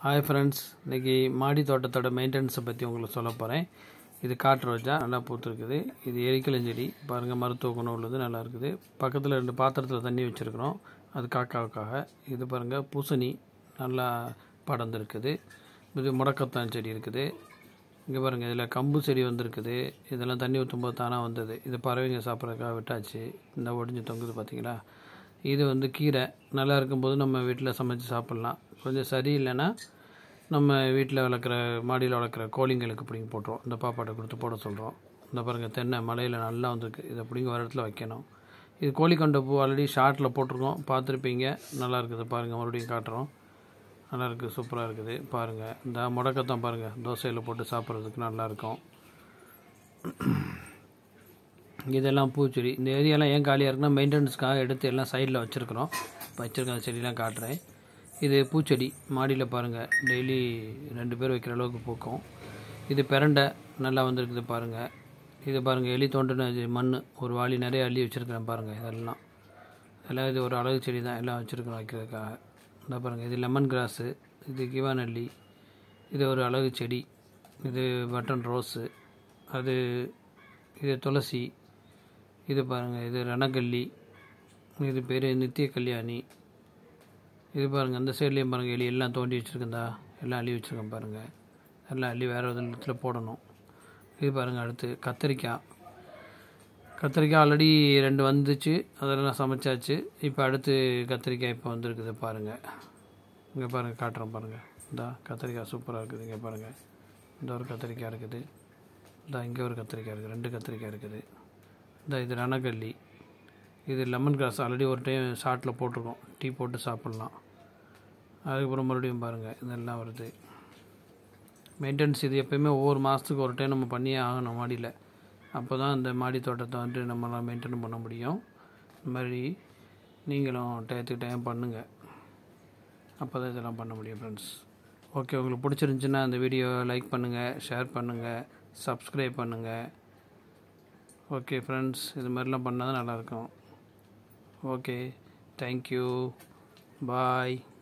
hi friends இன்றைக்கி மாடி தோட்டத்தோட மெயின்டெனன்ஸை பற்றி உங்களுக்கு சொல்ல போகிறேன் இது காட்டு ரோஜா நல்லா பூத்துருக்குது இது எரிக்கலஞ்செடி பாருங்கள் மருத்துவ குணம் உள்ளது நல்லா இருக்குது பக்கத்தில் ரெண்டு பாத்திரத்தில் தண்ணி வச்சுருக்குறோம் அது காக்காவுக்காக இது பாருங்கள் பூசணி நல்லா படர்ந்துருக்குது இது முடக்கத்தான் செடி இருக்குது இங்கே பாருங்கள் இதில் கம்பு செடி வந்திருக்குது இதெல்லாம் தண்ணி ஊற்றும்போது தானாக வந்தது இது பறவைங்க சாப்பிட்றதுக்காக விட்டாச்சு இந்த ஒடிஞ்சு தொங்குது பார்த்தீங்களா இது வந்து கீரை நல்லா இருக்கும்போது நம்ம வீட்டில் சமைச்சு சாப்பிட்லாம் கொஞ்சம் சரியில்லைன்னா நம்ம வீட்டில் வளர்க்குற மாடியில் வளர்க்குற கோழிங்களுக்கு பிடிங்கி போட்டுருவோம் இந்த பாப்பாட்டை கொடுத்து போட சொல்கிறோம் இந்த பாருங்கள் தென்னை மலையில் நல்லா வந்திருக்கு இதை பிடிங்கி வர இடத்துல வைக்கணும் இது கோழிக்கொண்ட பூ ஆல்ரெடி ஷார்ட்டில் போட்டிருக்கோம் பார்த்துருப்பீங்க நல்லா இருக்குது பாருங்கள் மறுபடியும் காட்டுறோம் நல்லா இருக்குது சூப்பராக இருக்குது பாருங்கள் இந்த முடக்கத்தான் பாருங்கள் தோசையில் போட்டு சாப்பிட்றதுக்கு நல்லாயிருக்கும் இதெல்லாம் பூச்செடி இந்த ஏரியாலாம் ஏன் காலியாக இருக்குன்னா மெயின்டெனன்ஸ்க்காக எடுத்து எல்லாம் சைடில் வச்சுருக்குறோம் வச்சுருக்க அந்த செடியெலாம் காட்டுறேன் இது பூச்செடி மாடியில் பாருங்கள் டெய்லி ரெண்டு பேர் வைக்கிற அளவுக்கு பூக்கும் இது பிரண்டை நல்லா வந்திருக்குது பாருங்கள் இது பாருங்கள் எலி தோண்டுன இது மண் ஒரு வாளி நிறைய அள்ளி வச்சுருக்கிறேன் பாருங்கள் இதெல்லாம் எல்லாம் இது ஒரு அழகு செடி தான் எல்லாம் வச்சுருக்கிறோம் வைக்கிறதுக்காக இந்த பாருங்கள் இது லெமன் கிராஸு இது கிவானல்லி இது ஒரு அழகு செடி இது பட்டன் ரோஸு அது இது துளசி இது பாருங்கள் இது ரணக்கல்லி இது பேர் நித்திய கல்யாணி இது பாருங்கள் அந்த சைட்லேயும் பாருங்கள் எலி எல்லாம் தோண்டி வச்சுருக்கேன்டா எல்லாம் அள்ளி வச்சுருக்கேன் பாருங்கள் எல்லாம் அள்ளி வேறு ஒரு இடத்துல போடணும் இது பாருங்கள் அடுத்து கத்திரிக்காய் கத்திரிக்காய் ஆல்ரெடி ரெண்டு வந்துச்சு அதெல்லாம் சமைச்சாச்சு இப்போ அடுத்து கத்திரிக்காய் இப்போ வந்திருக்குது பாருங்கள் இங்கே பாருங்கள் காட்டுறோம் பாருங்கள் இந்தா கத்திரிக்காய் சூப்பராக இருக்குது இங்கே பாருங்கள் இந்த ஒரு கத்திரிக்காய் இருக்குது இந்த இங்கே ஒரு கத்திரிக்காய் இருக்குது ரெண்டு கத்திரிக்காய் இருக்குது இந்த இது ரணக்கல்லி இது லெமன் கிராஸ் ஆல்ரெடி ஒரு டைம் ஷார்ட்டில் போட்டிருக்கோம் டீ போட்டு சாப்பிட்லாம் அதுக்கப்புறம் மறுபடியும் பாருங்கள் இதெல்லாம் வருது மெயின்டெனன்ஸ் இது எப்போயுமே ஒவ்வொரு மாதத்துக்கு ஒரு டைம் நம்ம பண்ணியே ஆகணும் மாடியில் அப்போ தான் இந்த மாடி தோட்டத்தை வந்துட்டு நம்மளால் மெயின்டைன் பண்ண முடியும் இந்த மாதிரி நீங்களும் டயத்துக்கு டைம் பண்ணுங்கள் அப்போ தான் இதெல்லாம் பண்ண முடியும் ஃப்ரெண்ட்ஸ் ஓகே உங்களுக்கு பிடிச்சிருந்துச்சின்னா இந்த வீடியோ லைக் பண்ணுங்கள் ஷேர் பண்ணுங்கள் சப்ஸ்கிரைப் பண்ணுங்கள் ஓகே ஃப்ரெண்ட்ஸ் இது மாதிரிலாம் பண்ணால் தான் நல்லாயிருக்கும் ஓகே தேங்க்யூ பாய்